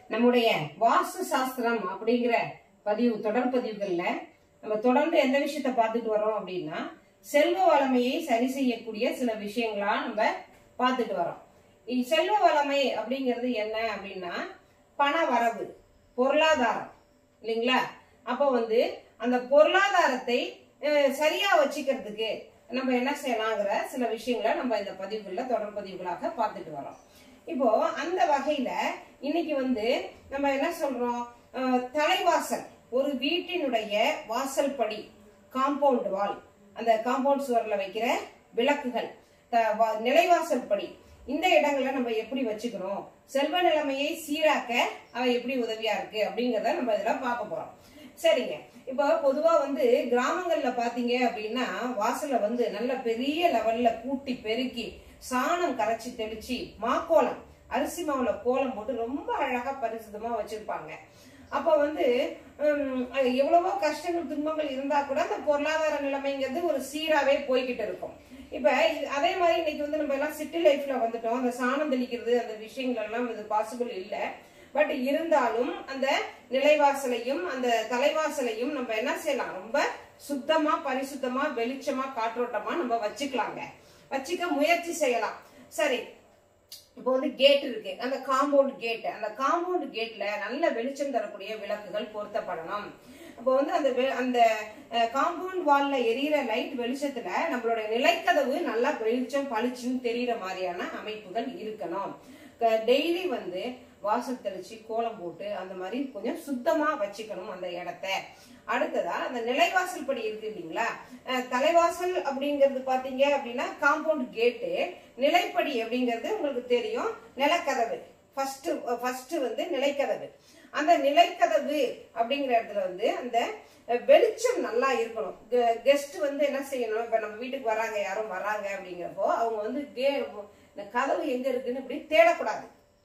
நம்முடைய வாஸ்து சாஸ்திரம் அப்படிங்கிற பதிவு தொடர் பதிவுகள்ல நம்ம தொடர்ந்து எந்த விஷயத்த பார்த்துட்டு வரோம் அப்படின்னா செல்வ வளமையை சரி செய்யக்கூடிய சில விஷயங்களா நம்ம பார்த்துட்டு வரோம் இ- செல்வ வளமை அப்படிங்கிறது என்ன அப்படின்னா பண வரவு பொருளாதாரம் இல்லைங்களா அப்போ வந்து அந்த பொருளாதாரத்தை அஹ், சரியா வச்சுக்கிறதுக்கு நம்ம என்ன செய்யலாங்கிற சில விஷயங்களை நம்ம இந்த பதிவுகள்ல தொடர் பதிவுகளாக பார்த்துட்டு வரோம் இப்போ அந்த வகையில இன்னைக்கு வந்து நம்ம என்ன சொல்றோம் அஹ், தலைவாசல் ஒரு வீட்டினுடைய வாசல் படி காம்பவுண்ட் வால் அந்த காம்பவுண்ட் சுவர்ல வைக்கிற விளக்குகள் த- வா- நிலைவாசல் படி இந்த இடங்களை நம்ம எப்படி வச்சுக்கணும் செல்வ நிலைமையை சீராக்க அவ எப்படி உதவியா இருக்கு அப்படிங்கறத நம்ம இதுல பார்க்க போறோம் சரிங்க இப்போ பொதுவா வந்து கிராமங்கள்ல பாத்தீங்க அப்படின்னா வாசல்ல வந்து நல்ல பெரிய லெவல்ல கூட்டி பெருக்கி சாணம் கரைச்சி தெளிச்சு மாக்கோலம் அரிசி மாவுல கோலம் போட்டு ரொம்ப அழகா பரிசுத்தமா வச்சிருப்பாங்க அப்ப வந்து ஹம், எவ்வளவோ கஷ்டங்கள் துன்பங்கள் இருந்தா கூட அந்த பொருளாதார நிலைமைங்கிறது ஒரு சீராவே போய்கிட்டு இருக்கும் இப்ப இது- அதே மாதிரி இன்னைக்கு வந்து நம்ம எல்லாம் சிட்டி லைஃப்ல வந்துட்டோம் அந்த சாணம் தெளிக்கிறது அந்த விஷயங்கள் எல்லாம் இது பாசிபிள் இல்ல பட் இருந்தாலும் அந்த நிலைவாசலையும் அந்த தலைவாசலையும் நம்ம என்ன செய்யலாம் ரொம்ப சுத்தமா பரிசுத்தமா வெளிச்சமா காற்றோட்டமா நம்ம வச்சுக்கலாங்க வச்சுக்க முயற்சி செய்யலாம் சரி இப்போ வந்து கேட் இருக்கு அந்த காம்பவுண்ட் கேட் அந்த காம்பவுண்ட் கேட்ல நல்ல வெளிச்சம் தரக்கூடிய விளக்குகள் பொருத்தப்படணும் அப்போ வந்து அந்த வெ- அந்த காம்பவுண்ட் வால்ல எரியிற லைட் வெளிச்சத்துல நம்மளுடைய நிலைக்கதவு நல்லா வெளிச்சம் பளிச்சுன்னு தெரியற மாதிரியான அமைப்புகள் இருக்கணும் டெய்லி வந்து வாசல் தெளிச்சு கோலம் போட்டு அந்த மாதிரி கொஞ்சம் சுத்தமா வச்சுக்கணும் அந்த இடத்த அடுத்ததா அந்த நிலைவாசல் படி இருக்கு இல்லைங்களா அஹ், தலைவாசல் அப்படிங்கிறது பாத்தீங்க அப்படின்னா காம்பவுண்ட் கேட்டு நிலைப்படி அப்படிங்கிறது உங்களுக்கு தெரியும் நிலக்கதவு ஃபர்ஸ்ட் ஃபர்ஸ்ட் வந்து நிலைக்கதவு அந்த நிலைக்கதவு அப்படிங்கிற இடத்துல வந்து அந்த அஹ், வெளிச்சம் நல்லா இருக்கணும் கெஸ்ட் வந்து என்ன செய்யணும் இப்ப நம்ம வீட்டுக்கு வராங்க யாரும் வராங்க அப்படிங்கிறப்போ அவங்க வந்து கே- இந்த கதவு எங்க இருக்குன்னு இப்படி தேடக்கூடாது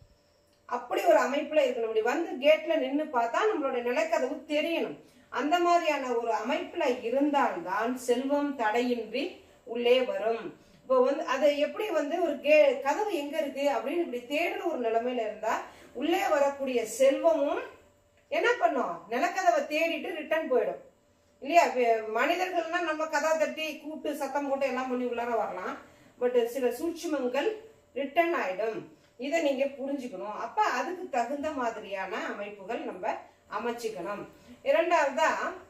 அப்படி ஒரு அமைப்புல இருக்கணும் இப்படி வந்து கேட்ல நின்னு பார்த்தா நம்மளோட நிலக்கதவு தெரியணும் அந்த மாதிரியான ஒரு அமைப்புல இருந்தால்தான் செல்வம் தடையின்றி உள்ளே வரும் இப்போ வந்து அதை எப்படி வந்து ஒரு கே கதவு எங்க இருக்கு அப்படின்னு இப்படி தேடுற ஒரு நிலைமையில இருந்தா உள்ளே வரக்கூடிய செல்வமும் என்ன பண்ணும் நிலக்கதவை தேடிட்டு ரிட்டர்ன் போயிடும் இல்லையா வே- மனிதர்கள்னா நம்ம கதா தட்டி கூப்பிட்டு சத்தம் போட்டு எல்லாம் பண்ணி உள்ளார வரலாம் பட் சில சூட்சுமங்கள் ரிட்டர்ன் ஆயிடும் இதை நீங்க புரிஞ்சுக்கணும் அப்ப அதுக்கு தகுந்த மாதிரியான அமைப்புகள் நம்ம அமைச்சுக்கணும் இரண்டாவதா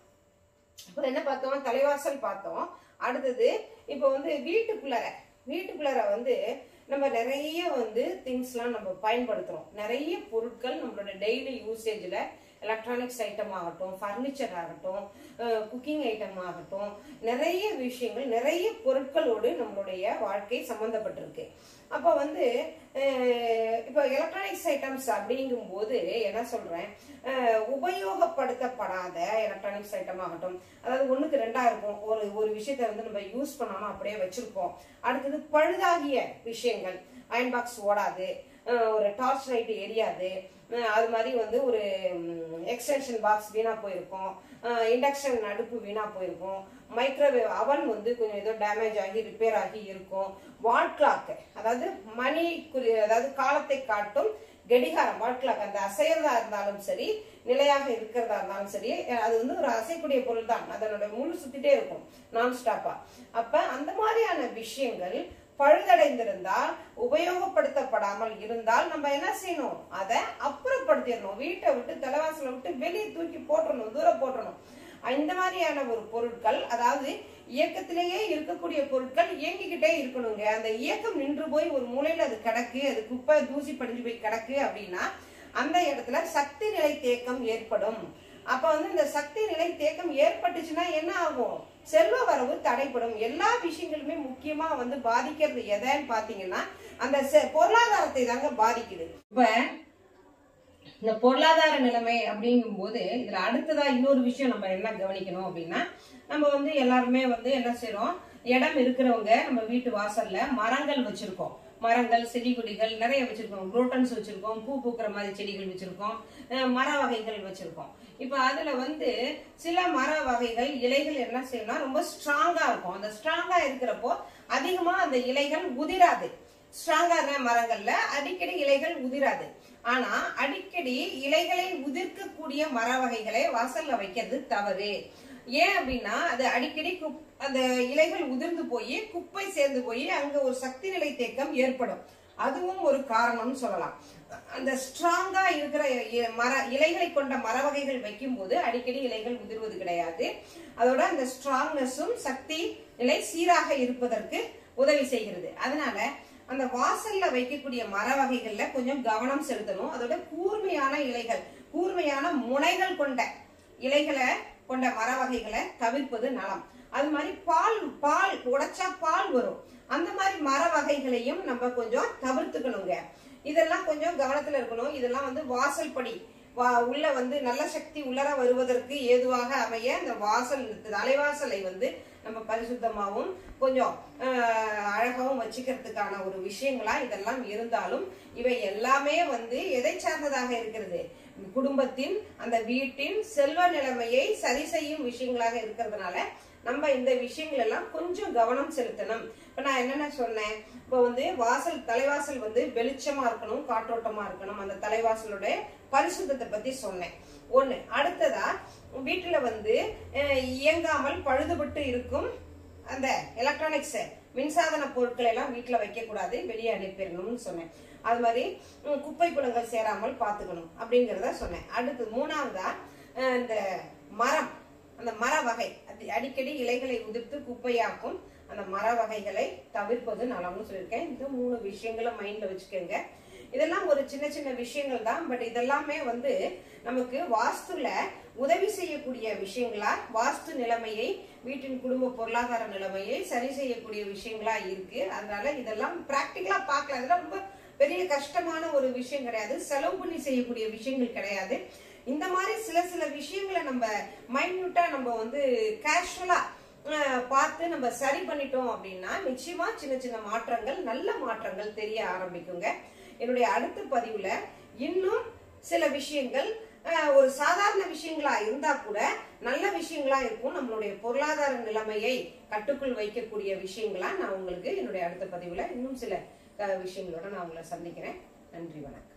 இப்போ என்ன பார்த்தோம் தலைவாசல் பார்த்தோம் அடுத்தது இப்போ வந்து வீட்டுக்குள்ளார வீட்டுக்குள்ளார வந்து நம்ம நிறைய வந்து திங்ஸ்லாம் நம்ம பயன்படுத்துறோம் நிறைய பொருட்கள் நம்மளோட டெய்லி யூசேஜ்ல எலக்ட்ரானிக்ஸ் ஐட்டம் ஆகட்டும் ஃபர்னிச்சர் ஆகட்டும் குக்கிங் ஐட்டம் ஆகட்டும் நிறைய விஷயங்கள் நிறைய பொருட்களோடு நம்மளுடைய வாழ்க்கை சம்பந்தப்பட்டிருக்கு அப்போ வந்து அஹ், இப்போ எலக்ட்ரானிக்ஸ் ஐட்டம்ஸ் அப்படிங்கும்போது என்ன சொல்றேன் அஹ், உபயோகப்படுத்தப்படாத எலக்ட்ரானிக்ஸ் ஐட்டம் ஆகட்டும் அதாவது ஒண்ணுக்கு ரெண்டா இருக்கும் ஒரு ஒரு விஷயத்தை வந்து நம்ம யூஸ் பண்ணாம அப்படியே வச்சிருப்போம் அடுத்தது பழுதாகிய விஷயங்கள் அயன் பாக்ஸ் ஓடாது அஹ், ஒரு டார்ச் லைட் எரியாது அஹ், அது மாதிரி வந்து ஒரு எக்ஸ்டென்ஷன் பாக்ஸ் வீணா போயிருக்கும் இண்டக்ஷன் அடுப்பு வீணா போயிருக்கும் மைக்ரோவேவ் அவன் வந்து கொஞ்சம் ஏதோ டேமேஜ் ஆகி ரிப்பேர் ஆகி இருக்கும் வால் கிளாக் அதாவது மணி குறி அதாவது காலத்தை காட்டும் கடிகாரம் வால் கிளாக் அந்த அசையறதா இருந்தாலும் சரி நிலையாக இருக்கிறதா இருந்தாலும் சரி அது வந்து ஒரு அசைக்கூடிய பொருள் தான் அதனோட முழு சுத்திட்டே இருக்கும் நான் ஸ்டாப்பா அப்ப அந்த மாதிரியான விஷயங்கள் பழுதடைந்திருந்தால் உபயோகப்படுத்தப்படாமல் இருந்தால் நம்ம என்ன செய்யணும் அதை அப்புறப்படுத்திடணும் வீட்டை விட்டு தலைவாசலை விட்டு வெளியே தூக்கி போட்டுறணும் தூரம் போட்டுறணும் இந்த மாதிரியான ஒரு பொருட்கள் அதாவது இயக்கத்திலேயே இருக்கக்கூடிய பொருட்கள் இயங்கிக்கிட்டே இருக்கணுங்க அந்த இயக்கம் நின்று போய் ஒரு மூலையில அது கிடக்கு அது குப்பை தூசி படிஞ்சு போய் கிடக்கு அப்படின்னா அந்த இடத்துல சக்தி நிலை தேக்கம் ஏற்படும் அப்ப வந்து இந்த சக்தி நிலை தேக்கம் ஏற்பட்டுச்சுன்னா என்ன ஆகும் செல்வ வரவு தடைப்படும் எல்லா விஷயங்களுமே முக்கியமா வந்து பாதிக்கிறது எதைன்னு பாத்தீங்கன்னா அந்த செ- பொருளாதாரத்தை தாங்க பாதிக்குது இப்ப இந்த பொருளாதார நிலைமை அப்படிங்கும்போது இதுல அடுத்ததா இன்னொரு விஷயம் நம்ம என்ன கவனிக்கணும் அப்படின்னா நம்ம வந்து எல்லாருமே வந்து என்ன செய்றோம் இடம் இருக்கிறவங்க நம்ம வீட்டு வாசல்ல மரங்கள் வச்சிருக்கோம் மரங்கள் செடி கொடிகள் நிறைய வச்சிருக்கோம் குரோட்டன்ஸ் வச்சிருக்கோம் பூ பூக்கிற மாதிரி செடிகள் வச்சிருக்கோம் அஹ் மர வகைகள் வச்சிருக்கோம் இப்ப அதுல வந்து சில மர வகைகள் இலைகள் என்ன செய்யணும்னா ரொம்ப ஸ்ட்ராங்கா இருக்கும் அந்த ஸ்ட்ராங்கா இருக்கிறப்போ அதிகமா அந்த இலைகள் உதிராது ஸ்ட்ராங்கான மரங்கள்ல அடிக்கடி இலைகள் உதிராது ஆனா அடிக்கடி இலைகளை உதிர்க்கக்கூடிய மர வகைகளை வாசல்ல வைக்கிறது தவறு ஏன் அப்படின்னா அது அடிக்கடி குப்- அந்த இலைகள் உதிர்ந்து போய் குப்பை சேர்ந்து போய் அங்க ஒரு சக்தி நிலை தேக்கம் ஏற்படும் அதுவும் ஒரு காரணம்னு சொல்லலாம் அந்த ஸ்ட்ராங்கா இருக்கிற இ- மர இலைகளை கொண்ட மர வகைகள் வைக்கும்போது அடிக்கடி இலைகள் உதிர்வது கிடையாது அதோட அந்த ஸ்ட்ராங்னஸும் சக்தி நிலை சீராக இருப்பதற்கு உதவி செய்கிறது அதனால அந்த வாசல்ல வைக்கக்கூடிய மர வகைகள்ல கொஞ்சம் கவனம் செலுத்தணும் அதோட கூர்மையான இலைகள் கூர்மையான முனைகள் கொண்ட இலைகளை கொண்ட மர வகைகளை தவிர்ப்பது நலம் அது மாதிரி பால் பால் உடைச்சா பால் வரும் அந்த மாதிரி மர வகைகளையும் நம்ம கொஞ்சம் தவிர்த்துக்கணுங்க இதெல்லாம் கொஞ்சம் கவனத்துல இருக்கணும் இதெல்லாம் வந்து வாசல் படி வா- உள்ள வந்து நல்ல சக்தி உள்ளர வருவதற்கு ஏதுவாக அமைய இந்த வாசல் தலைவாசலை வந்து நம்ம பரிசுத்தமாகவும் கொஞ்சம் ஆஹ், அழகாவும் வச்சுக்கிறதுக்கான ஒரு விஷயங்களா இதெல்லாம் இருந்தாலும் இவை எல்லாமே வந்து எதை சார்ந்ததாக இருக்கிறது குடும்பத்தின் அந்த வீட்டின் செல்வ நிலைமையை சரி செய்யும் விஷயங்களாக இருக்கிறதுனால நம்ம இந்த விஷயங்கள் எல்லாம் கொஞ்சம் கவனம் செலுத்தணும் இப்ப நான் என்னென்ன சொன்னேன் இப்போ வந்து வாசல் தலைவாசல் வந்து வெளிச்சமா இருக்கணும் காற்றோட்டமா இருக்கணும் அந்த தலைவாசலோட பரிசுத்தத்தை பத்தி சொன்னேன் ஒண்ணு அடுத்ததா வீட்டுல வந்து அஹ், இயங்காமல் பழுதுபட்டு இருக்கும் அந்த எலக்ட்ரானிக்ஸ் மின்சாதன பொருட்களை எல்லாம் வீட்டுல வைக்க கூடாது வெளியே அனுப்பிடணும்னு சொன்னேன் அது மாதிரி உம், குப்பை குளங்கள் சேராமல் பாத்துக்கணும் அப்படிங்கறத சொன்னேன் அடுத்து மூணாவதா அஹ், இந்த மரம் அந்த மர வகை அது அடிக்கடி இலைகளை உதிர்த்து குப்பையாக்கும் அந்த மர வகைகளை தவிர்ப்பது நலம்னு சொல்லியிருக்கேன் இந்த மூணு விஷயங்களை மைண்ட்ல வச்சுக்கோங்க இதெல்லாம் ஒரு சின்ன சின்ன விஷயங்கள் தான் பட் இதெல்லாமே வந்து நமக்கு வாஸ்துல உதவி செய்யக்கூடிய விஷயங்களா வாஸ்து நிலைமையை வீட்டின் குடும்ப பொருளாதார நிலைமையை சரி செய்யக்கூடிய விஷயங்களா இருக்கு அதனால இதெல்லாம் பிராக்டிக்கலா பார்க்கலாம் இதெல்லாம் ரொம்ப பெரிய கஷ்டமான ஒரு விஷயம் கிடையாது செலவு பண்ணி செய்யக்கூடிய விஷயங்கள் கிடையாது இந்த மாதிரி சில சில விஷயங்களை நம்ம மைன்யூட்டா நம்ம வந்து கேஷுவலா பார்த்து நம்ம சரி பண்ணிட்டோம் அப்படின்னா நிச்சயமா சின்ன சின்ன மாற்றங்கள் நல்ல மாற்றங்கள் தெரிய ஆரம்பிக்குங்க என்னுடைய அடுத்த பதிவுல இன்னும் சில விஷயங்கள் அஹ், ஒரு சாதாரண விஷயங்களா இருந்தா கூட நல்ல விஷயங்களா இருக்கும் நம்மளுடைய பொருளாதார நிலைமையை கட்டுக்குள் வைக்கக்கூடிய விஷயங்களா நான் உங்களுக்கு என்னுடைய அடுத்த பதிவுல இன்னும் சில அஹ், விஷயங்களோட நான் உங்களை சந்திக்கிறேன் நன்றி வணக்கம்